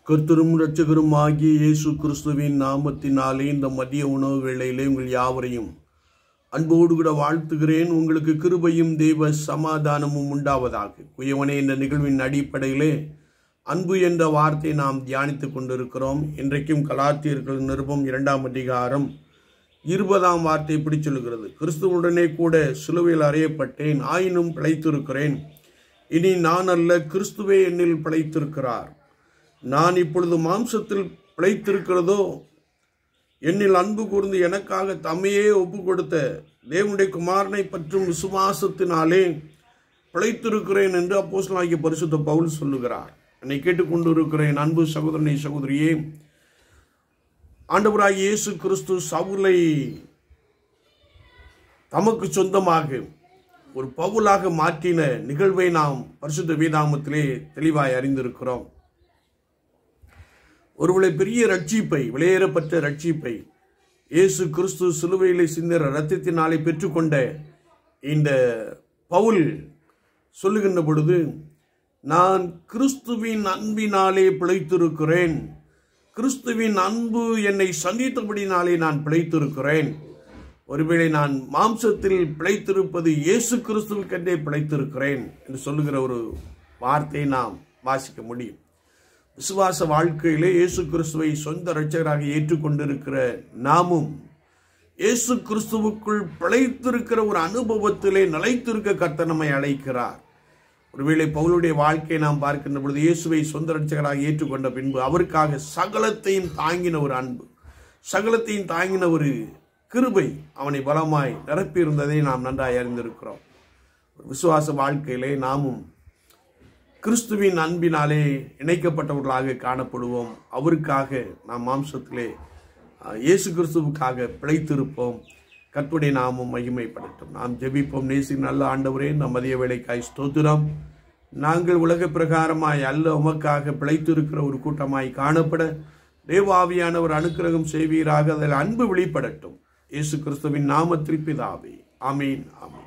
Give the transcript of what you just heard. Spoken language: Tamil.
கர்த்தரும் இரட்சகரும் ஆகிய இயேசு கிறிஸ்துவின் நாமத்தினாலே இந்த மதிய உணவு வேளையிலே உங்கள் யாவரையும் அன்போடு கூட வாழ்த்துகிறேன் உங்களுக்கு கிருபையும் தெய்வ சமாதானமும் உண்டாவதாக குயவனே இந்த நிகழ்வின் அடிப்படையிலே அன்பு என்ற வார்த்தையை நாம் தியானித்துக் கொண்டிருக்கிறோம் இன்றைக்கும் கலாத்தியர்கள் நிருபம் இரண்டாம் அதிகாரம் இருபதாம் வார்த்தை இப்படி சொல்லுகிறது கிறிஸ்துவுடனே கூட சிலுவையில் அறையப்பட்டேன் ஆயினும் பிழைத்திருக்கிறேன் இனி நான் அல்ல கிறிஸ்துவே என்னில் பிழைத்திருக்கிறார் நான் இப்பொழுது மாம்சத்தில் பிழைத்திருக்கிறதோ என்னில் அன்பு கூர்ந்து எனக்காக தம்மையே ஒப்பு கொடுத்த தேவனுடைய குமாரனை பற்றும் விசுவாசத்தினாலே பிழைத்திருக்கிறேன் என்று அப்போஸ்தலனாகிய பரிசுத்த பவுல் சொல்லுகிறார் என்னை கேட்டுக்கொண்டு இருக்கிறேன் அன்பு சகோதரனை சகோதரியே ஆண்டவராய் இயேசு கிறிஸ்து சவுலை தமக்கு சொந்தமாக ஒரு பவுலாக மாற்றின நிகழ்வை நாம் பரிசுத்த வேதாமத்திலே தெளிவாய் அறிந்திருக்கிறோம் ஒருவேளை பெரிய ரட்சிப்பை விலையேறப்பட்ட ரட்சிப்பை இயேசு கிறிஸ்து சிலுவையிலே சிந்திர ரத்தத்தினாலே பெற்றுக்கொண்ட இந்த பவுல் சொல்லுகின்ற பொழுது நான் கிறிஸ்துவின் அன்பினாலே பிழைத்திருக்கிறேன் கிறிஸ்துவின் அன்பு என்னை சந்தித்தபடினாலே நான் பிழைத்திருக்கிறேன் ஒருவேளை நான் மாம்சத்தில் பிழைத்திருப்பது இயேசு கிறிஸ்துவுக்கென்றே பிழைத்திருக்கிறேன் என்று சொல்லுகிற ஒரு வார்த்தையை நாம் வாசிக்க முடியும் விசுவாச வாழ்க்கையிலே இயேசு கிறிஸ்துவை சொந்த இரட்சகராக ஏற்றுக்கொண்டிருக்கிற நாமும் இயேசு கிறிஸ்துவுக்குள் பிழைத்திருக்கிற ஒரு அனுபவத்திலே நிலைத்திருக்க கர்த்தர் நம்மை அழைக்கிறார் ஒருவேளை பவுலுடைய வாழ்க்கையை நாம் பார்க்கின்ற பொழுது இயேசுவை சொந்த ரட்சகராக ஏற்றுக்கொண்ட பின்பு அவருக்காக சகலத்தையும் தாங்கின ஒரு அன்பு சகலத்தையும் தாங்கின ஒரு கிருபை அவனை பலமாய் நிரப்பியிருந்ததை நாம் நன்றாய் அறிந்திருக்கிறோம் விசுவாச வாழ்க்கையிலே நாமும் கிறிஸ்துவின் அன்பினாலே இணைக்கப்பட்டவர்களாக காணப்படுவோம் அவருக்காக நாம் மாம்சத்திலே இயேசு கிறிஸ்துவுக்காக பிழைத்திருப்போம் கற்புடைய நாமும் மகிமைப்படட்டும் நாம் ஜெபிப்போம் நேசி நல்ல ஆண்டவரே நம் மதிய வேலைக்காய் ஸ்தோத்திரம் நாங்கள் உலக பிரகாரமாய் அல்ல உமக்காக பிழைத்திருக்கிற ஒரு கூட்டமாய் காணப்பட தேவாவியானவர் அனுக்கிரகம் செய்வீராக அதில் அன்பு வெளிப்படட்டும் இயேசு கிறிஸ்துவின் நாமத்தில் பிதாவே ஆமீன் ஆமீன்